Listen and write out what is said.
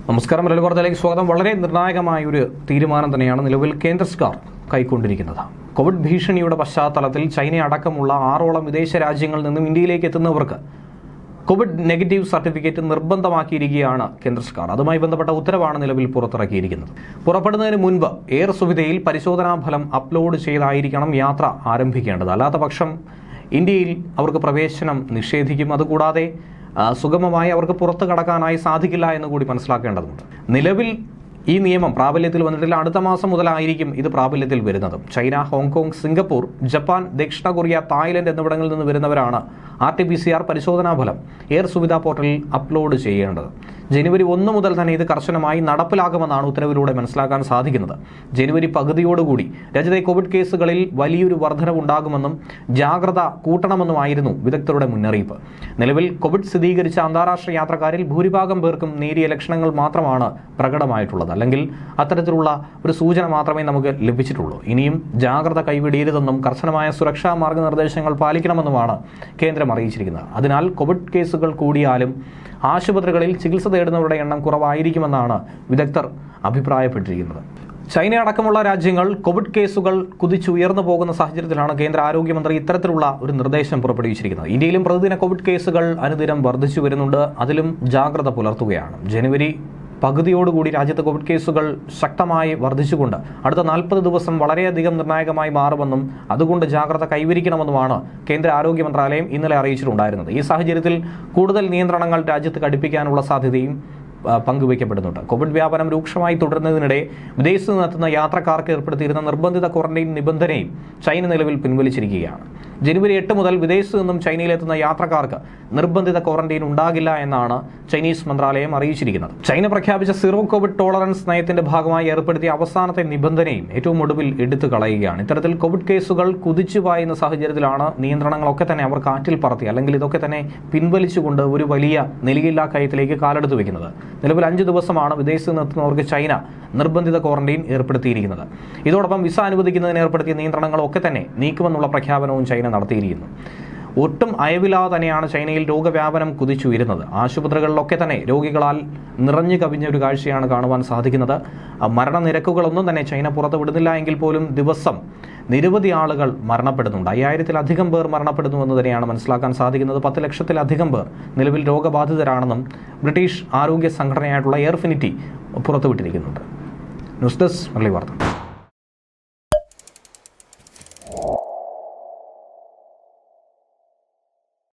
നമസ്കാരം മലയാളി വാർത്തയിലേക്ക് സ്വാഗതം വളരെ നിർണായകമായ ഒരു തീരുമാനം തന്നെയാണ് നിലവിൽ കേന്ദ്ര സർക്കാർ കൈക്കൊണ്ടിരിക്കുന്നത് കോവിഡ് ഭീഷണിയുടെ പശ്ചാത്തലത്തിൽ ചൈന അടക്കമുള്ള ആറോളം വിദേശ രാജ്യങ്ങളിൽ നിന്നും ഇന്ത്യയിലേക്ക് എത്തുന്നവർക്ക് കോവിഡ് നെഗറ്റീവ് സർട്ടിഫിക്കറ്റ് നിർബന്ധമാക്കിയിരിക്കുകയാണ് കേന്ദ്ര സർക്കാർ അതുമായി ബന്ധപ്പെട്ട ഉത്തരവാണ് നിലവിൽ പുറത്തിറക്കിയിരിക്കുന്നത് പുറപ്പെടുന്നതിന് മുൻപ് എയർ സുവിധയിൽ പരിശോധനാ ഫലം അപ്ലോഡ് ചെയ്തായിരിക്കണം യാത്ര ആരംഭിക്കേണ്ടത് അല്ലാത്ത പക്ഷം ഇന്ത്യയിൽ അവർക്ക് പ്രവേശനം നിഷേധിക്കും അതുകൂടാതെ ആ, സുഗമമായി അവർക്ക് പുറത്തു കടക്കാനായി സാധിക്കില്ല എന്ന് കൂടി മനസ്സിലാക്കേണ്ടതുണ്ട് നിലവിൽ ഈ നിയമം പ്രാബല്യത്തിൽ വന്നിട്ടില്ല അടുത്ത മാസം മുതലായിരിക്കും ഇത് പ്രാബല്യത്തിൽ വരുന്നത് ചൈന ഹോങ്കോങ് സിംഗപ്പൂർ ജപ്പാൻ ദക്ഷിണ കൊറിയ തായ്ലൻഡ് എന്നിവിടങ്ങളിൽ നിന്ന് വരുന്നവരാണ് R T P C R പരിശോധനാ ഫലം എയർ സുവിധ പോർട്ടലിൽ അപ്ലോഡ് ചെയ്യേണ്ടത് ജനുവരി ഒന്ന് മുതൽ തന്നെ ഇത് കർശനമായി നടപ്പിലാക്കുമെന്നാണ് ഉത്തരവിലൂടെ മനസ്സിലാക്കാൻ സാധിക്കുന്നത് ജനുവരി പകുതിയോടുകൂടി രാജ്യത്തെ കോവിഡ് കേസുകളിൽ വലിയൊരു വർധനവുണ്ടാകുമെന്നും ജാഗ്രത കൂട്ടണമെന്നുമായിരുന്നു വിദഗ്ധരുടെ മുന്നറിയിപ്പ് നിലവിൽ കോവിഡ് സ്ഥിരീകരിച്ച അന്താരാഷ്ട്ര യാത്രക്കാരിൽ ഭൂരിഭാഗം പേർക്കും നേരിയ ലക്ഷണങ്ങൾ മാത്രമാണ് പ്രകടമായിട്ടുള്ളത് അല്ലെങ്കിൽ അത്തരത്തിലുള്ള ഒരു സൂചന മാത്രമേ നമുക്ക് ലഭിച്ചിട്ടുള്ളൂ ഇനിയും ജാഗ്രത കൈവിടരുതെന്നും കർശനമായ സുരക്ഷാ മാർഗനിർദ്ദേശങ്ങൾ പാലിക്കണമെന്നുമാണ് കേന്ദ്രം അറിയിച്ചിരിക്കുന്നത് അതിനാൽ കോവിഡ് കേസുകൾ കൂടിയാലും ആശുപത്രികളിൽ ചികിത്സ തേടുന്നവരുടെ എണ്ണം കുറവായിരിക്കുമെന്നാണ് വിദഗ്ധർ അഭിപ്രായപ്പെട്ടിരിക്കുന്നത് ചൈന അടക്കമുള്ള രാജ്യങ്ങൾ കോവിഡ് കേസുകൾ കുതിച്ചുയർന്നു പോകുന്ന സാഹചര്യത്തിലാണ് കേന്ദ്ര ആരോഗ്യമന്ത്രി ഇത്തരത്തിലുള്ള ഒരു നിർദ്ദേശം പുറപ്പെടുവിച്ചിരിക്കുന്നത് ഇന്ത്യയിലും പ്രതിദിന കോവിഡ് കേസുകൾ അനുദിനം വർദ്ധിച്ചു വരുന്നുണ്ട് അതിലും ജാഗ്രത പുലർത്തുകയാണ് ജനുവരി പകുതിയോടുകൂടി രാജ്യത്ത് കോവിഡ് കേസുകൾ ശക്തമായി വർദ്ധിച്ചുകൊണ്ട് അടുത്ത നാൽപ്പത് ദിവസം വളരെയധികം നിർണായകമായി മാറുമെന്നും അതുകൊണ്ട് ജാഗ്രത കൈവരിക്കണമെന്നുമാണ് കേന്ദ്ര ആരോഗ്യ മന്ത്രാലയം ഇന്നലെ അറിയിച്ചിട്ടുണ്ടായിരുന്നത് ഈ സാഹചര്യത്തിൽ കൂടുതൽ നിയന്ത്രണങ്ങൾ രാജ്യത്ത് കടുപ്പിക്കാനുള്ള സാധ്യതയും ആ, പങ്കുവയ്ക്കപ്പെടുന്നുണ്ട് കോവിഡ് വ്യാപനം രൂക്ഷമായി തുടരുന്നതിനിടെ വിദേശത്ത് നിന്നെത്തുന്ന യാത്രക്കാർക്ക് ഏർപ്പെടുത്തിയിരുന്ന നിർബന്ധിത ക്വാറന്റൈൻ നിബന്ധനയും ചൈന നിലവിൽ പിൻവലിച്ചിരിക്കുകയാണ് ജനുവരി എട്ട് മുതൽ വിദേശത്ത് നിന്നും ചൈനയിലെത്തുന്ന യാത്രക്കാർക്ക് നിർബന്ധിത ക്വാറന്റൈൻ ഉണ്ടാകില്ല എന്നാണ് ചൈനീസ് മന്ത്രാലയം അറിയിച്ചിരിക്കുന്നത് ചൈന പ്രഖ്യാപിച്ച സീറോ കോവിഡ് ടോളറൻസ് നയത്തിന്റെ ഭാഗമായി ഏർപ്പെടുത്തിയ അവസാനത്തെ നിബന്ധനയും ഏറ്റവും ഒടുവിൽ എടുത്തു കളയുകയാണ് ഇത്തരത്തിൽ കോവിഡ് കേസുകൾ കുതിച്ചു പായുന്ന സാഹചര്യത്തിലാണ് നിയന്ത്രണങ്ങളൊക്കെ തന്നെ അവർ കാറ്റിൽ പറത്തി അല്ലെങ്കിൽ ഇതൊക്കെ തന്നെ പിൻവലിച്ചുകൊണ്ട് ഒരു വലിയ നിലയില്ലാ കയത്തിലേക്ക് കാലെടുത്ത് വെക്കുന്നത് നിലവിൽ അഞ്ച് ദിവസമാണ് വിദേശത്ത് നിന്നെത്തുന്നവർക്ക് ചൈന നിർബന്ധിത ക്വാറന്റൈൻ ഏർപ്പെടുത്തിയിരിക്കുന്നത് ഇതോടൊപ്പം വിസ അനുവദിക്കുന്നതിന് ഏർപ്പെടുത്തിയ നിയന്ത്രണങ്ങളൊക്കെ തന്നെ നീക്കുമെന്നുള്ള പ്രഖ്യാപനവും ചൈന നടത്തിയിരിക്കുന്നു ഒട്ടും അയവില്ലാതെ തന്നെയാണ് ചൈനയിൽ രോഗവ്യാപനം കുതിച്ചുയരുന്നത് ആശുപത്രികളിലൊക്കെ തന്നെ രോഗികളാൽ നിറഞ്ഞു കവിഞ്ഞ ഒരു കാഴ്ചയാണ് കാണുവാൻ സാധിക്കുന്നത് ആ, മരണനിരക്കുകളൊന്നും തന്നെ ചൈന പുറത്തു വിടുന്നില്ല എങ്കിൽ പോലും ദിവസം നിരവധി ആളുകൾ മരണപ്പെടുന്നുണ്ട് അയ്യായിരത്തിലധികം പേർ മരണപ്പെടുന്നുവെന്ന് തന്നെയാണ് മനസ്സിലാക്കാൻ സാധിക്കുന്നത് പത്ത് ലക്ഷത്തിലധികം പേർ നിലവിൽ രോഗബാധിതരാണെന്നും ബ്രിട്ടീഷ് ആരോഗ്യ സംഘടനയായിട്ടുള്ള എയർഫിനിറ്റി പുറത്തുവിട്ടിരിക്കുന്നുണ്ട് ന്യൂസ് ഡെസ്ക് മലയാളി വാർത്ത